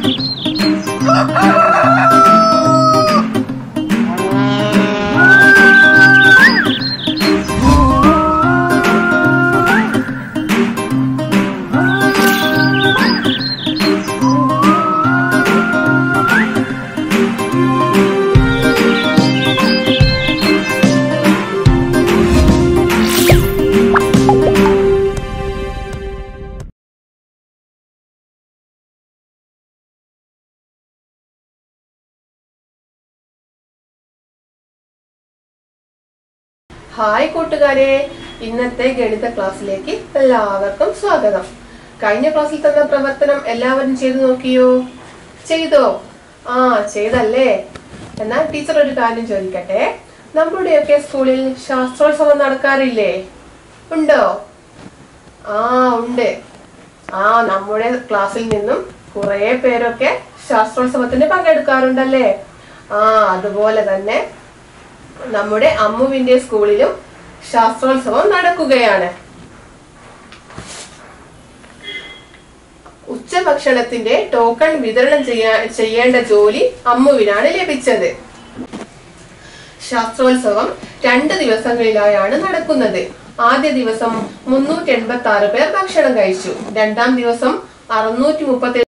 hi കൂട്ടുകാരെ ഇന്നത്തെ ഗണിത ക്ലാസ്സിലേക്ക് എല്ലാവർക്കും സ്വാഗതം കഴിഞ്ഞ ക്ലാസ്സിൽ തന്ന പ്രവർത്തനം എല്ലാവരും ചെയ്തു നോക്കിയോ ചെയ്തോ ആ ചെയ്തല്ലേ എന്നാൽ ടീച്ചർ ഒരു കാര്യം ചോദിക്കട്ടെ നമ്മുടെയൊക്കെ സ്കൂളിൽ ശാസ്ത്രോത്സവം നടക്കാറില്ലേ ഉണ്ടോ ആ ഉണ്ട് ആ നമ്മുടെ ക്ലാസ്സിൽ നിന്നും കുറെ പേരൊക്കെ ശാസ്ത്രോത്സവത്തിന് പങ്കെടുക്കാറുണ്ടല്ലേ ആ അതുപോലെ തന്നെ നമ്മുടെ അമ്മുവിന്റെ സ്കൂളിലും ശാസ്ത്രോത്സവം നടക്കുകയാണ് ഉച്ചഭക്ഷണത്തിന്റെ ടോക്കൺ വിതരണം ചെയ്യാ ചെയ്യേണ്ട ജോലി അമ്മുവിനാണ് ലഭിച്ചത് ശാസ്ത്രോത്സവം രണ്ട് ദിവസങ്ങളിലായാണ് നടക്കുന്നത് ആദ്യ ദിവസം മുന്നൂറ്റി എൺപത്തി ആറ് പേർ ഭക്ഷണം കഴിച്ചു രണ്ടാം ദിവസം അറുന്നൂറ്റി മുപ്പത്തി